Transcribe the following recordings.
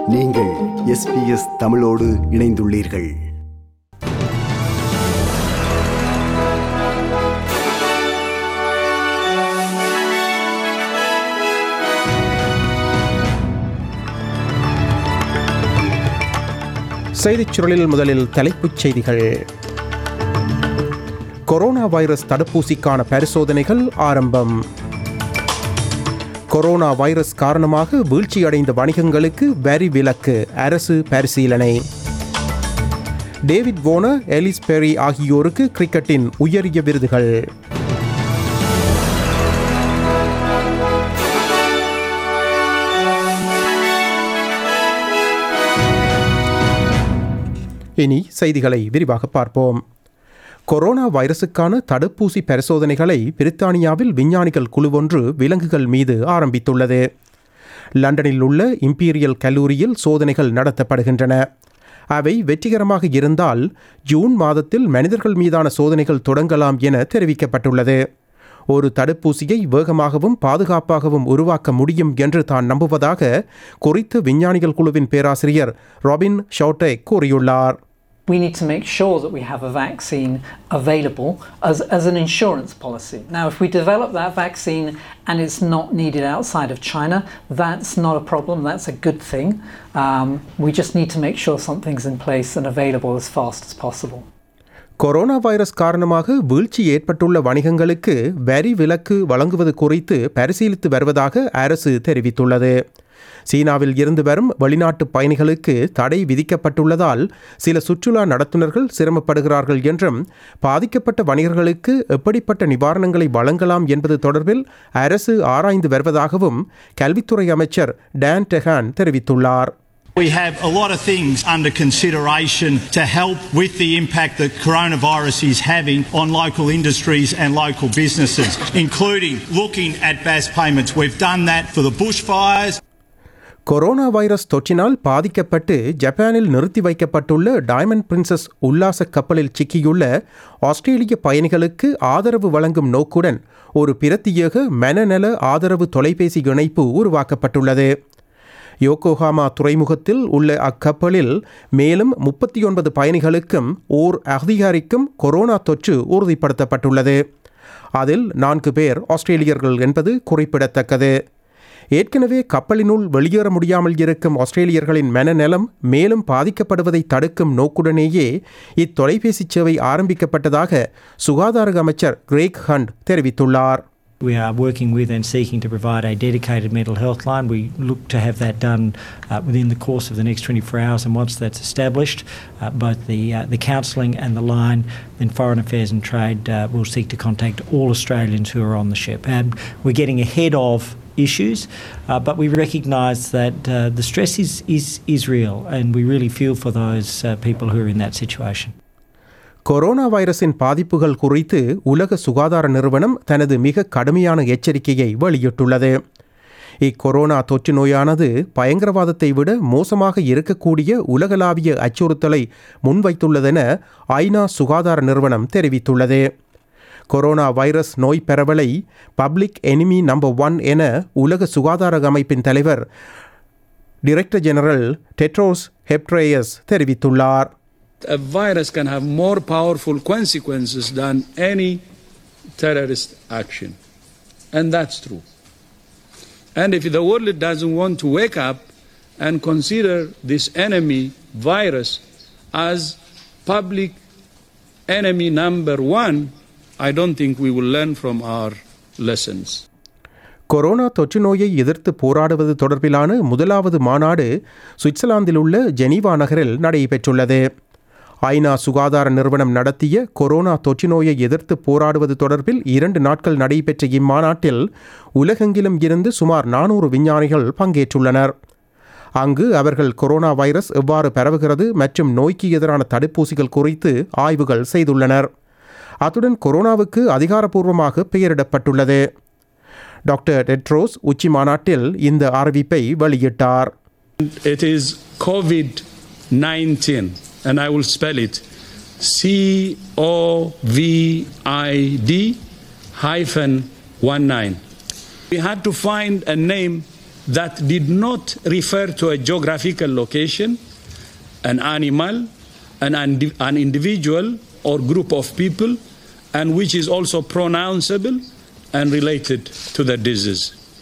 நீங்கள் எஸ்பிஎஸ் தமிழோடு இணைந்துள்ளீர்கள் செய்திச் சுருளில் முதலில் தலைப்புச் செய்திகள் கொரோனா வைரஸ் தடுப்பூசிக்கான பரிசோதனைகள் ஆரம்பம் கொரோனா வைரஸ் காரணமாக வீழ்ச்சியடைந்த வணிகங்களுக்கு வரி விலக்கு அரசு பரிசீலனை டேவிட் வோனர் எலிஸ் பெரி ஆகியோருக்கு கிரிக்கெட்டின் உயரிய விருதுகள் இனி செய்திகளை விரிவாக பார்ப்போம் கொரோனா வைரசுக்கான தடுப்பூசி பரிசோதனைகளை பிரித்தானியாவில் விஞ்ஞானிகள் குழுவொன்று விலங்குகள் மீது ஆரம்பித்துள்ளது லண்டனில் உள்ள இம்பீரியல் கல்லூரியில் சோதனைகள் நடத்தப்படுகின்றன அவை வெற்றிகரமாக இருந்தால் ஜூன் மாதத்தில் மனிதர்கள் மீதான சோதனைகள் தொடங்கலாம் என தெரிவிக்கப்பட்டுள்ளது ஒரு தடுப்பூசியை வேகமாகவும் பாதுகாப்பாகவும் உருவாக்க முடியும் என்று தான் நம்புவதாக குறித்த விஞ்ஞானிகள் குழுவின் பேராசிரியர் ராபின் ஷவுட்டே கூறியுள்ளார் we need to make sure that we have a vaccine available as, as an insurance policy. Now, if we develop that vaccine and it's not needed outside of China, that's not a problem, that's a good thing. Um, we just need to make sure something's in place and available as fast as possible. Corona virus காரணமாக வீழ்ச்சி ஏற்பட்டுள்ள வணிகங்களுக்கு வரி விலக்கு வழங்குவது குறித்து பரிசீலித்து வருவதாக அரசு தெரிவித்துள்ளது சீனாவில் இருந்து வரும் வெளிநாட்டு பயணிகளுக்கு தடை விதிக்கப்பட்டுள்ளதால் சில சுற்றுலா நடத்துனர்கள் சிரமப்படுகிறார்கள் என்றும் பாதிக்கப்பட்ட வணிகர்களுக்கு எப்படிப்பட்ட நிவாரணங்களை வழங்கலாம் என்பது தொடர்பில் அரசு ஆராய்ந்து வருவதாகவும் கல்வித்துறை அமைச்சர் டான் டெஹான் தெரிவித்துள்ளார் We have a lot of things under consideration to help with the impact that coronavirus is having on local industries and local businesses, including looking at BAS payments. We've done that for the bushfires. Corona virus தொற்றினால் பாதிக்கப்பட்டு ஜப்பானில் நிறுத்தி வைக்கப்பட்டுள்ள diamond princess உல்லாச கப்பலில் சிக்கியுள்ள ஆஸ்திரேலிய பயணிகளுக்கு ஆதரவு வழங்கும் நோக்குடன் ஒரு பிரத்யேக மனநல ஆதரவு தொலைபேசி இணைப்பு உருவாக்கப்பட்டுள்ளது யோகோஹாமா துறைமுகத்தில் உள்ள அக்கப்பலில் மேலும் முப்பத்தி ஒன்பது பயணிகளுக்கும் ஓர் அதிகாரிக்கும் கொரோனா தொற்று உறுதிப்படுத்தப்பட்டுள்ளது அதில் நான்கு பேர் ஆஸ்திரேலியர்கள் என்பது குறிப்பிடத்தக்கது ஏற்கனவே கப்பலினுள் வெளியேற முடியாமல் இருக்கும் ஆஸ்திரேலியர்களின் மனநலம் மேலும் பாதிக்கப்படுவதை தடுக்கும் நோக்குடனேயே இத்தொலைபேசி சேவை ஆரம்பிக்கப்பட்டதாக சுகாதார அமைச்சர் கிரேக் ஹண்ட் தெரிவித்துள்ளார் We are working with and seeking to provide a dedicated mental health line. We look to have that done uh, within the course of the next 24 hours, and once that's established, uh, both the uh, the counselling and the line, then Foreign Affairs and Trade uh, will seek to contact all Australians who are on the ship. And we're getting ahead of issues, uh, but we recognise that uh, the stress is, is is real, and we really feel for those uh, people who are in that situation. Corona வைரஸின் பாதிப்புகள் குறித்து உலக சுகாதார நிறுவனம் தனது மிக கடுமையான எச்சரிக்கையை வெளியிட்டுள்ளது இக்கொரோனா தொற்று நோயானது பயங்கரவாதத்தை விட மோசமாக இருக்கக்கூடிய உலகளாவிய அச்சுறுத்தலை முன்வைத்துள்ளதென ஐநா சுகாதார நிறுவனம் தெரிவித்துள்ளது கொரோனா வைரஸ் நோய் பரவலை பப்ளிக் எனிமி நம்பர் ஒன் என உலக சுகாதார அமைப்பின் தலைவர் டிரெக்டர் ஜெனரல் டெட்ரோஸ் ஹெப்ட்ரேயஸ் தெரிவித்துள்ளார் a virus can have more powerful consequences than any terrorist action. And that's true. And if the world doesn't want to wake up and consider this enemy virus as public enemy number one, I don't think we will learn from our lessons. Corona தொற்று நோயை எதிர்த்து போராடுவது தொடர்பிலான முதலாவது மாநாடு சுவிட்சர்லாந்தில் உள்ள Geneva நகரில் நடைபெற்றுள்ளது ஐநா சுகாதார நிறுவனம் நடத்திய கொரோனா தொற்று நோயை எதிர்த்து போராடுவது தொடர்பில் இரண்டு நாட்கள் நடைபெற்ற இம்மாநாட்டில் உலகெங்கிலும் இருந்து சுமார் நானூறு விஞ்ஞானிகள் பங்கேற்றுள்ளனர் அங்கு அவர்கள் கொரோனா வைரஸ் எவ்வாறு பரவுகிறது மற்றும் நோய்க்கு எதிரான தடுப்பூசிகள் குறித்து ஆய்வுகள் செய்துள்ளனர் அத்துடன் கொரோனாவுக்கு அதிகாரப்பூர்வமாக பெயரிடப்பட்டுள்ளது டாக்டர் டெட்ரோஸ் உச்சி மாநாட்டில் இந்த அறிவிப்பை வெளியிட்டார் It is COVID 19, and I will spell it C O V I D hyphen 1 9. We had to find a name that did not refer to a geographical location, an animal, an, indi- an individual or group of people, and which is also pronounceable and related to the disease.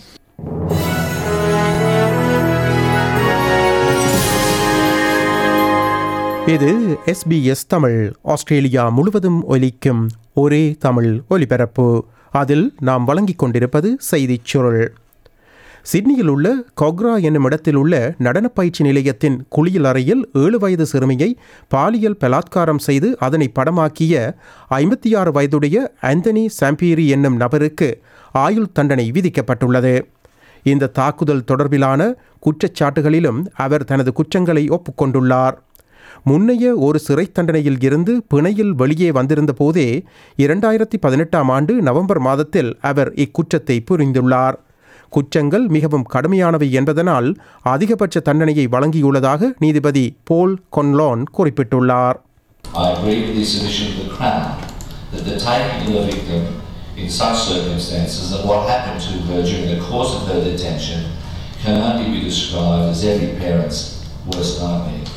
இது SBS Tamil Australia முழுவதும் ஒலிக்கும் ஒரே தமிழ் ஒலிபரப்பு அதில் நாம் வழங்கிக் கொண்டிருப்பது செய்திச் சுருள் சிட்னியில் உள்ள கொக்ரா என்னும் இடத்தில் உள்ள நடனப் பயிற்சி நிலையத்தின் குளியல் அறையில் ஏழு வயது சிறுமியை பாலியல் பலாத்காரம் செய்து அதனை படமாக்கிய ஐம்பத்தி ஆறு வயதுடைய ஆந்தனி சாம்பீரி என்னும் நபருக்கு ஆயுள் தண்டனை விதிக்கப்பட்டுள்ளது இந்த தாக்குதல் தொடர்பிலான குற்றச்சாட்டுகளிலும் அவர் தனது குற்றங்களை ஒப்புக்கொண்டுள்ளார் முன்னைய ஒரு சிறை தண்டனையில் இருந்து பிணையில் வெளியே வந்திருந்த போதே இரண்டாயிரத்தி பதினெட்டாம் ஆண்டு நவம்பர் மாதத்தில் அவர் இக்குற்றத்தை புரிந்துள்ளார் குற்றங்கள் மிகவும் கடுமையானவை என்பதனால் அதிகபட்ச தண்டனையை வழங்கியுள்ளதாக நீதிபதி போல் கொன்லான் குறிப்பிட்டுள்ளார் I agree with the submission of the Crown that the taking of a victim in such circumstances and what happened to her during the course of her detention can only be described as every parent's worst nightmare.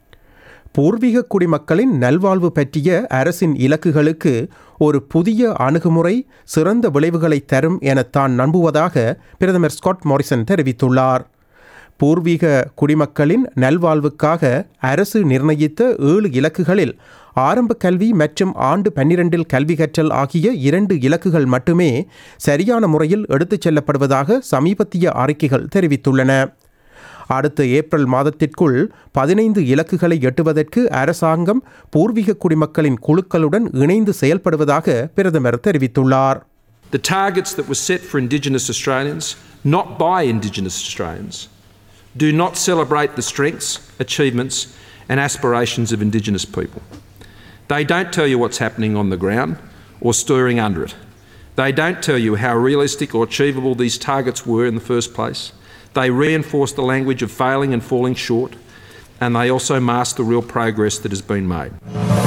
பூர்வீக குடிமக்களின் நல்வாழ்வு பற்றிய அரசின் இலக்குகளுக்கு ஒரு புதிய அணுகுமுறை சிறந்த விளைவுகளை தரும் என தான் நம்புவதாக பிரதமர் ஸ்காட் மாரிசன் தெரிவித்துள்ளார் பூர்வீக குடிமக்களின் நல்வாழ்வுக்காக அரசு நிர்ணயித்த ஏழு இலக்குகளில் ஆரம்ப கல்வி மற்றும் ஆண்டு பன்னிரண்டில் கல்வி கற்றல் ஆகிய இரண்டு இலக்குகள் மட்டுமே சரியான முறையில் எடுத்துச் செல்லப்படுவதாக சமீபத்திய அறிக்கைகள் தெரிவித்துள்ளன அடுத்த ஏப்ரல் மாதத்திற்குள் பதினைந்து இலக்குகளை எட்டுவதற்கு அரசாங்கம் பூர்வீக குடிமக்களின் குழுக்களுடன் இணைந்து செயல்படுவதாக பிரதமர் தெரிவித்துள்ளார் The targets that were set for Indigenous Australians, not by Indigenous Australians, do not celebrate the strengths, achievements, and aspirations of Indigenous people. They don't tell you what's happening on the ground or stirring under it. They don't tell you how realistic or achievable these targets were in the first place. They reinforce the language of failing and falling short, and they also mask the real progress that has been made.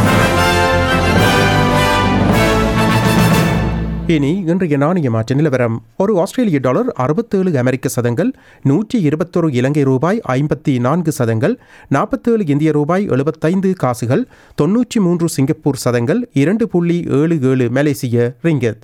இனி இன்றைய நாணய மாற்ற நிலவரம் ஒரு ஆஸ்திரேலிய dollar அறுபத்தேழு அமெரிக்க சதங்கள் நூற்றி இருபத்தொரு இலங்கை ரூபாய் ஐம்பத்தி நான்கு சதங்கள் நாற்பத்தேழு இந்திய ரூபாய் எழுபத்தைந்து காசுகள் தொன்னூற்றி மூன்று சிங்கப்பூர் சதங்கள் இரண்டு புள்ளி ஏழு ஏழு மலேசிய ரிங்கத்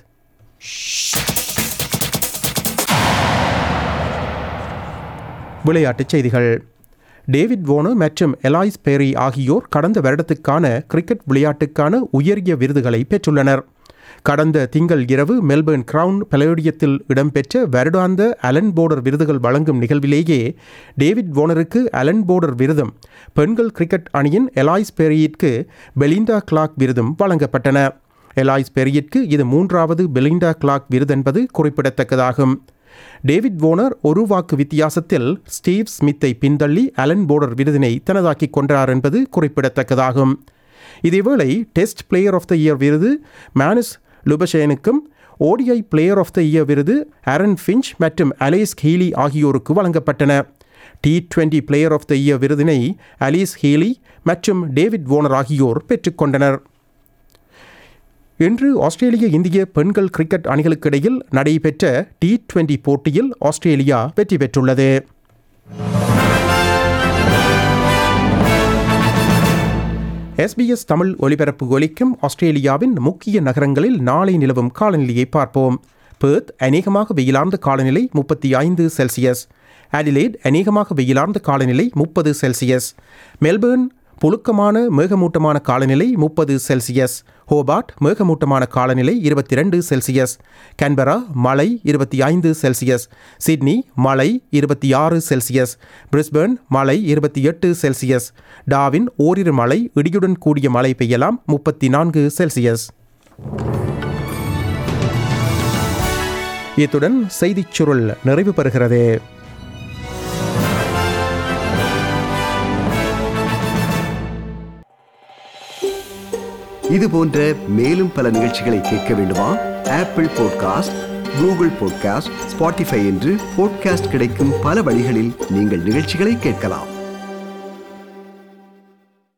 விளையாட்டுச் செய்திகள் டேவிட் வோனோ மற்றும் எலாய்ஸ் பேரி ஆகியோர் கடந்த வருடத்துக்கான கிரிக்கெட் விளையாட்டுக்கான உயரிய விருதுகளை பெற்றுள்ளனர் கடந்த திங்கள் இரவு மெல்பர்ன் கிரவுன் பலேடியத்தில் இடம்பெற்ற வருடாந்த அலன் போர்டர் விருதுகள் வழங்கும் நிகழ்விலேயே டேவிட் வோனருக்கு அலன் போர்டர் விருதும் பெண்கள் கிரிக்கெட் அணியின் எலாய்ஸ் பெரியிற்கு பெலிண்டா கிளாக் விருதும் வழங்கப்பட்டன எலாய்ஸ் பெரியிற்கு இது மூன்றாவது பெலிண்டா கிளாக் விருதென்பது குறிப்பிடத்தக்கதாகும் டேவிட் வோனர் ஒரு வாக்கு வித்தியாசத்தில் ஸ்டீவ் ஸ்மித்தை பின்தள்ளி அலன் போர்டர் விருதினை தனதாக்கிக் கொண்டார் என்பது குறிப்பிடத்தக்கதாகும் இதேவேளை test player of the year விருது மேனிஸ் லுபஷேனுக்கும் ODI player of the year விருது ஆரன் ஃபிஞ்ச் மற்றும் அலேஸ் ஹீலி ஆகியோருக்கு வழங்கப்பட்டன T twenty player of the year விருதினை அலீஸ் ஹீலி மற்றும் டேவிட் வோனர் ஆகியோர் பெற்றுக்கொண்டனர் இன்று ஆஸ்திரேலிய இந்திய பெண்கள் கிரிக்கெட் அணிகளுக்கு இடையில் நடைபெற்ற டி டுவெண்டி போட்டியில் ஆஸ்திரேலியா வெற்றி பெற்றுள்ளது எஸ்பிஎஸ் தமிழ் ஒலிபரப்பு ஒலிக்கும் ஆஸ்திரேலியாவின் முக்கிய நகரங்களில் நாளை நிலவும் காலநிலையை பார்ப்போம் பேர்த் அநேகமாக வெயிலார்ந்த காலநிலை முப்பத்தி ஐந்து செல்சியஸ் அடிலேட் அநேகமாக வெயிலார்ந்த காலநிலை முப்பது செல்சியஸ் மெல்பேர்ன் புழுக்கமான மேகமூட்டமான காலநிலை முப்பது செல்சியஸ் ஹோபார்ட் மேகமூட்டமான காலநிலை இருபத்தி ரெண்டு செல்சியஸ் கன்பரா மழை இருபத்தி ஐந்து செல்சியஸ் சிட்னி மழை இருபத்தி ஆறு செல்சியஸ் பிரிஸ்பர்ன் மழை இருபத்தி எட்டு செல்சியஸ் டாவின் ஓரிரு மழை இடியுடன் கூடிய மழை பெய்யலாம் முப்பத்தி நான்கு செல்சியஸ் இத்துடன் செய்திச் சுருள் நிறைவு பெறுகிறது இது போன்ற மேலும் பல நிகழ்ச்சிகளை கேட்க வேண்டுமா Apple podcast Google podcast Spotify என்று பாட்காஸ்ட் கிடைக்கும் பல வழிகளில் நீங்கள் நிகழ்ச்சிகளை கேட்கலாம்